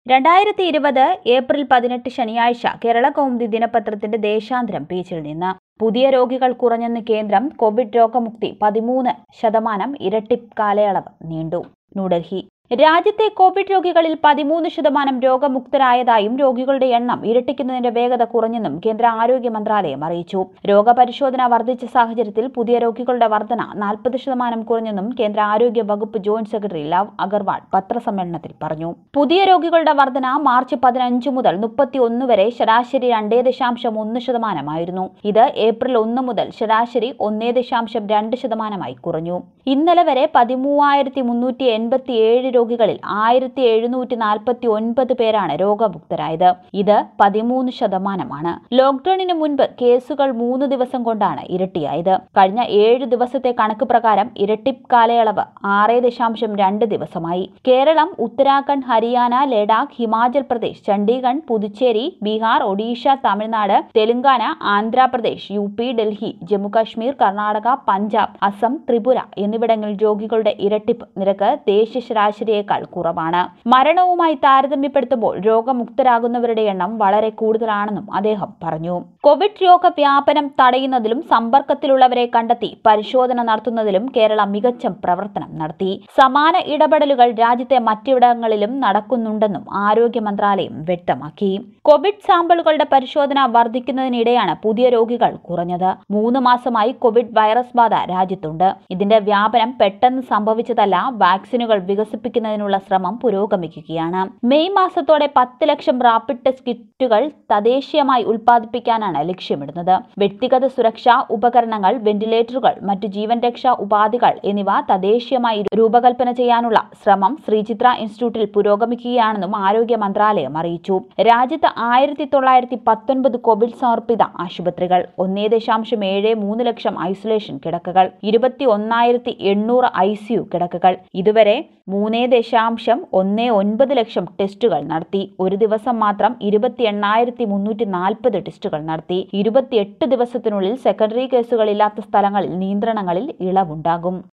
രണ്ടായിരത്തി ഇരുപത് ഏപ്രിൽ പതിനെട്ട് ശനിയാഴ്ച കേരള കൗമുദി ദിനപത്രത്തിന്റെ ദേശാന്തരം പേജിൽ നിന്ന് പുതിയ രോഗികൾ കുറഞ്ഞെന്ന് കേന്ദ്രം കോവിഡ് രോഗമുക്തി പതിമൂന്ന് ശതമാനം ഇരട്ടിപ്പ് കാലയളവ് നീണ്ടു ന്യൂഡൽഹി രാജ്യത്തെ കോവിഡ് രോഗികളിൽ പതിമൂന്ന് ശതമാനം രോഗമുക്തരായതായും രോഗികളുടെ എണ്ണം ഇരട്ടിക്കുന്നതിന്റെ വേഗത കുറഞ്ഞെന്നും കേന്ദ്ര ആരോഗ്യ മന്ത്രാലയം അറിയിച്ചു രോഗപരിശോധന വർദ്ധിച്ച സാഹചര്യത്തിൽ പുതിയ രോഗികളുടെ വർധന നാൽപ്പത് ശതമാനം കുറഞ്ഞെന്നും കേന്ദ്ര ആരോഗ്യ വകുപ്പ് ജോയിന്റ് സെക്രട്ടറി ലവ് അഗർവാൾ പത്രസമ്മേളനത്തിൽ പറഞ്ഞു പുതിയ രോഗികളുടെ വർധന മാർച്ച് പതിനഞ്ച് മുതൽ മുപ്പത്തി ഒന്ന് വരെ ശരാശരി രണ്ടേ ദശാംശം ഒന്ന് ശതമാനമായിരുന്നു ഇത് ഏപ്രിൽ ഒന്ന് മുതൽ ശരാശരി ഒന്നേ ദശാംശം രണ്ട് ശതമാനമായി കുറഞ്ഞു ഇന്നലെ വരെ പതിമൂവായിരത്തി മുന്നൂറ്റി എൺപത്തി ഏഴ് രോഗികളിൽ ആയിരത്തി എഴുന്നൂറ്റി നാൽപ്പത്തി ഒൻപത് പേരാണ് രോഗമുക്തരായത് ഇത് പതിമൂന്ന് ശതമാനമാണ് ലോക്ഡൌണിന് മുൻപ് കേസുകൾ മൂന്ന് ദിവസം കൊണ്ടാണ് ഇരട്ടിയായത് കഴിഞ്ഞ ഏഴ് ദിവസത്തെ കണക്ക് പ്രകാരം ഇരട്ടിപ്പ് കാലയളവ് ആറ് ദശാംശം രണ്ട് ദിവസമായി കേരളം ഉത്തരാഖണ്ഡ് ഹരിയാന ലഡാക്ക് ഹിമാചൽ പ്രദേശ് ചണ്ഡീഗഡ് പുതുച്ചേരി ബീഹാർ ഒഡീഷ തമിഴ്നാട് തെലങ്കാന ആന്ധ്രാപ്രദേശ് യു പി ഡൽഹി ജമ്മുകാശ്മീർ കർണാടക പഞ്ചാബ് അസം ത്രിപുര എന്നിവിടങ്ങളിൽ രോഗികളുടെ ഇരട്ടിപ്പ് നിരക്ക് ദേശീയ ശരാശരിയേക്കാൾ കുറവാണ് മരണവുമായി താരതമ്യപ്പെടുത്തുമ്പോൾ രോഗമുക്തരാകുന്നവരുടെ എണ്ണം വളരെ കൂടുതലാണെന്നും അദ്ദേഹം പറഞ്ഞു കോവിഡ് രോഗവ്യാപനം തടയുന്നതിലും സമ്പർക്കത്തിലുള്ളവരെ കണ്ടെത്തി പരിശോധന നടത്തുന്നതിലും കേരളം മികച്ച പ്രവർത്തനം നടത്തി സമാന ഇടപെടലുകൾ രാജ്യത്തെ മറ്റിടങ്ങളിലും നടക്കുന്നുണ്ടെന്നും ആരോഗ്യ മന്ത്രാലയം വ്യക്തമാക്കി കോവിഡ് സാമ്പിളുകളുടെ പരിശോധന വർദ്ധിക്കുന്നതിനിടെയാണ് പുതിയ രോഗികൾ കുറഞ്ഞത് മൂന്ന് മാസമായി കോവിഡ് വൈറസ് ബാധ രാജ്യത്തുണ്ട് ഇതിന്റെ വ്യാപനം പെട്ടെന്ന് സംഭവിച്ചതല്ല വാക്സിനുകൾ വികസിപ്പിക്കുന്നതിനുള്ള ശ്രമം പുരോഗമിക്കുകയാണ് മെയ് മാസത്തോടെ പത്ത് ലക്ഷം റാപ്പിഡ് ടെസ്റ്റ് കിറ്റുകൾ തദ്ദേശീയമായി ഉൽപ്പാദിപ്പിക്കാനാണ് ലക്ഷ്യമിടുന്നത് വ്യക്തിഗത സുരക്ഷാ ഉപകരണങ്ങൾ വെന്റിലേറ്ററുകൾ മറ്റു ജീവൻ രക്ഷാ ഉപാധികൾ എന്നിവ തദ്ദേശീയമായി രൂപകൽപ്പന ചെയ്യാനുള്ള ശ്രമം ശ്രീചിത്ര ഇൻസ്റ്റിറ്റ്യൂട്ടിൽ പുരോഗമിക്കുകയാണെന്നും ആരോഗ്യ മന്ത്രാലയം അറിയിച്ചു രാജ്യത്ത് ആയിരത്തി തൊള്ളായിരത്തി പത്തൊൻപത് കോവിഡ് സമർപ്പിത ആശുപത്രികൾ ഒന്നേ ദശാംശം ഏഴ് മൂന്ന് ലക്ഷം ഐസൊലേഷൻ കിടക്കകൾ ഇരുപത്തി ഒന്നായിരത്തി എണ്ണൂറ് ഐ സിയു കിടക്കകൾ ഇതുവരെ മൂന്നേ ദശാംശം ഒന്നേ ഒൻപത് ലക്ഷം ടെസ്റ്റുകൾ നടത്തി ഒരു ദിവസം മാത്രം ഇരുപത്തി എണ്ണായിരത്തി മുന്നൂറ്റി നാൽപ്പത് ടെസ്റ്റുകൾ നടത്തി ഇരുപത്തിയെട്ട് ദിവസത്തിനുള്ളിൽ സെക്കൻഡറി കേസുകളില്ലാത്ത സ്ഥലങ്ങളിൽ നിയന്ത്രണങ്ങളിൽ ഇളവുണ്ടാകും